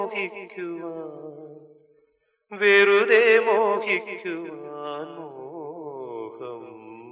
മോഹിക്കുവാൻ വെറുതെ മോഹിക്കുവാൻ മോഹം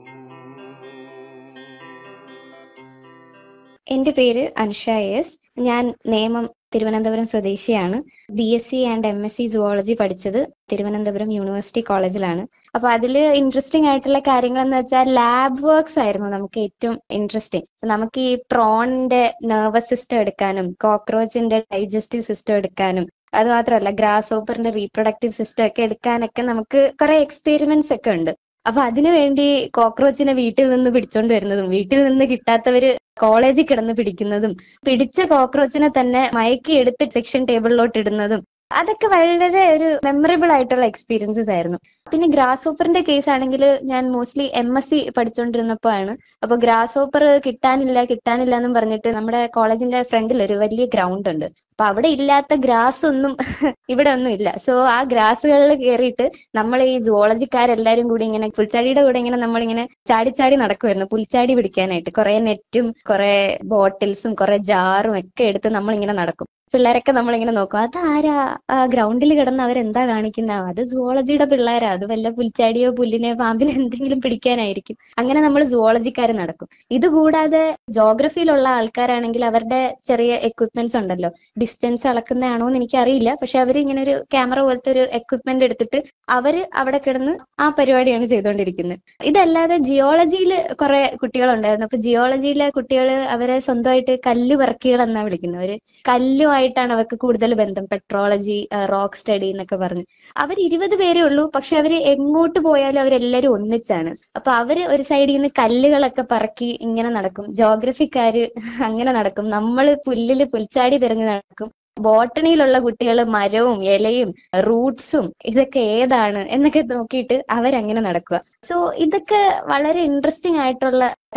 എന്റെ പേര് അനുഷ എസ് ഞാൻ നേമം തിരുവനന്തപുരം സ്വദേശിയാണ് B S C and M S C zoology പഠിച്ചത് തിരുവനന്തപുരം യൂണിവേഴ്സിറ്റി കോളേജിലാണ് അപ്പൊ അതിൽ ഇൻട്രസ്റ്റിംഗ് ആയിട്ടുള്ള കാര്യങ്ങൾ എന്ന് വെച്ചാൽ ലാബ് വർക്ക്സ് ആയിരുന്നു നമുക്ക് ഏറ്റവും ഇൻട്രസ്റ്റിംഗ് നമുക്ക് ഈ പ്രോണിന്റെ നെർവസ് സിസ്റ്റം എടുക്കാനും കോക്രോച്ചിന്റെ ഡൈജസ്റ്റീവ് സിസ്റ്റം എടുക്കാനും അത് മാത്രമല്ല ഗ്രാസ് ഓപ്പറിന്റെ റീപ്രൊഡക്റ്റീവ് സിസ്റ്റം ഒക്കെ എടുക്കാനൊക്കെ നമുക്ക് കുറെ എക്സ്പെരിമെന്റ്സ് ഒക്കെ ഉണ്ട് അപ്പൊ അതിനു വേണ്ടി കോക്രോച്ചിനെ വീട്ടിൽ നിന്ന് പിടിച്ചോണ്ട് വരുന്നതും വീട്ടിൽ നിന്ന് കിട്ടാത്തവര് കോളേജിൽ കിടന്ന് പിടിക്കുന്നതും പിടിച്ച കോക്രോച്ചിനെ തന്നെ മയക്കി എടുത്ത് സെക്ഷൻ ടേബിളിലോട്ട് ഇടുന്നതും അതൊക്കെ വളരെ ഒരു മെമ്മറബിൾ ആയിട്ടുള്ള എക്സ്പീരിയൻസസ് ആയിരുന്നു പിന്നെ ഗ്രാസ് ഓപ്പറിന്റെ കേസ് ആണെങ്കിൽ ഞാൻ മോസ്റ്റ്ലി എം എസ് സി പഠിച്ചുകൊണ്ടിരുന്നപ്പോ ആണ് അപ്പൊ ഗ്രാസ് ഓപ്പർ കിട്ടാനില്ല കിട്ടാനില്ല എന്നും പറഞ്ഞിട്ട് നമ്മുടെ കോളേജിന്റെ ഫ്രണ്ടിൽ ഒരു വലിയ ഗ്രൗണ്ട് ഉണ്ട് അപ്പൊ അവിടെ ഇല്ലാത്ത ഗ്രാസ് ഒന്നും ഇവിടെ ഒന്നും ഇല്ല സോ ആ ഗ്രാസുകളിൽ കയറിയിട്ട് നമ്മൾ ഈ ജുവോളജിക്കാരെല്ലാരും കൂടി ഇങ്ങനെ പുൽച്ചാടിയുടെ കൂടെ ഇങ്ങനെ നമ്മളിങ്ങനെ ചാടി ചാടി നടക്കുമായിരുന്നു പുൽച്ചാടി പിടിക്കാനായിട്ട് കുറെ നെറ്റും കുറെ ബോട്ടിൽസും കുറെ ജാറും ഒക്കെ എടുത്ത് നമ്മളിങ്ങനെ നടക്കും പിള്ളേരൊക്കെ നമ്മളിങ്ങനെ നോക്കും അതാരാ ആ ഗ്രൗണ്ടിൽ കിടന്ന് അവരെന്താ കാണിക്കുന്ന അത് സുവോളജിയുടെ പിള്ളേരാ അത് വല്ല പുൽച്ചാടിയോ പുല്ലിനെയോ പാമ്പിനെ എന്തെങ്കിലും പിടിക്കാനായിരിക്കും അങ്ങനെ നമ്മൾ സുവോളജിക്കാർ നടക്കും ഇതുകൂടാതെ ജോഗ്രഫിയിലുള്ള ആൾക്കാരാണെങ്കിൽ അവരുടെ ചെറിയ എക്വിപ്മെന്റ്സ് ഉണ്ടല്ലോ ഡിസ്റ്റൻസ് അളക്കുന്നതാണോ എന്ന് എനിക്കറിയില്ല പക്ഷെ അവർ ഇങ്ങനെ ഒരു ക്യാമറ പോലത്തെ ഒരു എക്വിപ്മെന്റ് എടുത്തിട്ട് അവര് അവിടെ കിടന്ന് ആ പരിപാടിയാണ് ചെയ്തുകൊണ്ടിരിക്കുന്നത് ഇതല്ലാതെ ജിയോളജിയിൽ കുറെ കുട്ടികളുണ്ടായിരുന്നു അപ്പൊ ജിയോളജിയിലെ കുട്ടികൾ അവരെ സ്വന്തമായിട്ട് കല്ല് പറക്കികൾ എന്നാ വിളിക്കുന്നത് അവര് കല്ലുമായിട്ടാണ് അവർക്ക് കൂടുതൽ ബന്ധം പെട്രോളജി റോക്ക് സ്റ്റഡി എന്നൊക്കെ പറഞ്ഞ് അവർ ഇരുപത് പേരേ ഉള്ളൂ പക്ഷെ അവര് എങ്ങോട്ട് പോയാലും അവരെല്ലാരും ഒന്നിച്ചാണ് അപ്പൊ അവര് ഒരു സൈഡിൽ നിന്ന് കല്ലുകളൊക്കെ പറക്കി ഇങ്ങനെ നടക്കും ജോഗ്രഫിക്കാര് അങ്ങനെ നടക്കും നമ്മൾ പുല്ലില് പുൽച്ചാടി തിരഞ്ഞു നടക്കും ബോട്ടണിയിലുള്ള കുട്ടികൾ മരവും ഇലയും റൂട്ട്സും ഇതൊക്കെ ഏതാണ് എന്നൊക്കെ നോക്കിയിട്ട് അവരങ്ങനെ നടക്കുക സോ ഇതൊക്കെ വളരെ ഇൻട്രസ്റ്റിംഗ് ആയിട്ടുള്ള